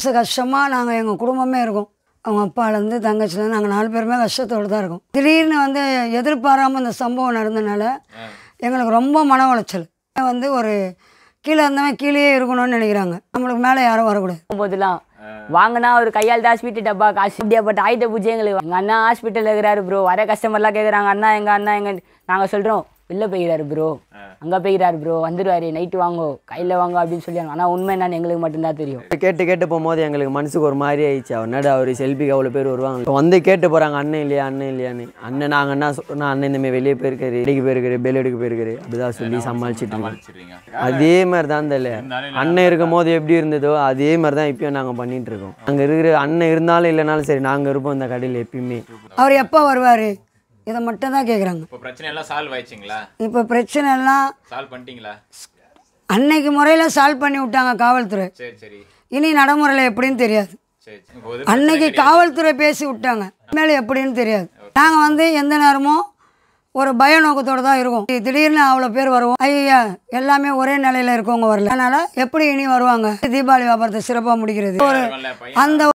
கஷ்டமாக நாங்கள் எங்கள் குடும்பமே இருக்கோம் அவங்க அப்பாலேருந்து தங்கச்சிலேருந்து நாங்கள் நாலு பேருமே கஷ்டத்தோடு தான் இருக்கோம் திடீர்னு வந்து எதிர்பாராமல் இந்த சம்பவம் நடந்தனால எங்களுக்கு ரொம்ப மன உளைச்சல் வந்து ஒரு கீழே இருந்தவன் கீழேயே இருக்கணும்னு நினைக்கிறாங்க நம்மளுக்கு மேலே யாரும் வரக்கூடாது போதெல்லாம் வாங்கினா ஒரு கையால் ஹாஸ்பிட்டல் டப்பா காசு இப்படியாப்பட்ட ஆயிட்ட பூஜை எங்களுக்கு எங்கள் அண்ணா ஹாஸ்பிட்டலில் இருக்கிறாரு ப்ரோ வர கஸ்டமர்லாம் கேட்குறாங்க அண்ணா எங்கள் அண்ணா எங்க நாங்கள் சொல்கிறோம் வெளில போய்கிறாரு ப்ரோ அங்கே போய்கிறாரு ப்ரோ வந்துடுவாரு நைட்டு வாங்கோ கையில் வாங்கோ அப்படின்னு சொல்லி ஆனால் உண்மை என்னன்னு எங்களுக்கு மட்டும்தான் தெரியும் கேட்டு கேட்டு போகும்போது எங்களுக்கு மனசுக்கு ஒரு மாதிரி ஆயிடுச்சு அவர் நடு அவர் செல்பிக்கு அவ்வளோ பேர் வருவாங்க இப்போ வந்து கேட்டு போகிறாங்க அண்ணன் இல்லையா அண்ணன் இல்லையான்னு அண்ணன் நாங்கள் என்ன சொன்னால் அண்ணன் இந்தமாதிரி வெளியே போயிருக்காரு இடிக்கு போயிருக்காரு பெல் எடுக்க போயிருக்காரு அப்படிதான் சொல்லி சமாளிச்சுட்டு இருக்கோம் வச்சிருக்கீங்க அதே மாதிரி தான் தெரியல அண்ணன் இருக்கும் போது எப்படி இருந்ததோ அதே மாதிரி தான் இப்பயும் நாங்கள் பண்ணிட்டு இருக்கோம் அங்கே இருக்கிற அண்ணன் இருந்தாலும் இல்லைனாலும் சரி நாங்கள் இருப்போம் இந்த கடையில் எப்பயுமே அவர் எப்போ வருவார் இதை மட்டும் தான் கேட்குறாங்க இப்போ பிரச்சனை எல்லாம் சால்வ் ஆயிடுச்சுங்களா இப்போ பிரச்சனை எல்லாம் சால்வ் பண்ணிட்டீங்களா அன்னைக்கு முறையில் சால்வ் பண்ணி விட்டாங்க காவல்துறை சரி சரி இனி நடைமுறையில் எப்படின்னு தெரியாது சரி சரி. இப்போ ஒரு அன்னைக்கு காவல்துறை பேசி விட்டாங்க மேலே எப்படின்னு தெரியாது நாங்கள் வந்து எந்த நேரமும் ஒரு பய நோக்கத்தோடு தான் இருக்கோம் திடீர்னு அவ்வளோ பேர் வருவோம் ஐயா எல்லாமே ஒரே நிலையில் இருக்கவங்க வரல அதனால் எப்படி இனி வருவாங்க தீபாவளி வியாபாரத்தை சிறப்பாக முடிக்கிறது ஒரு பையன் அந்த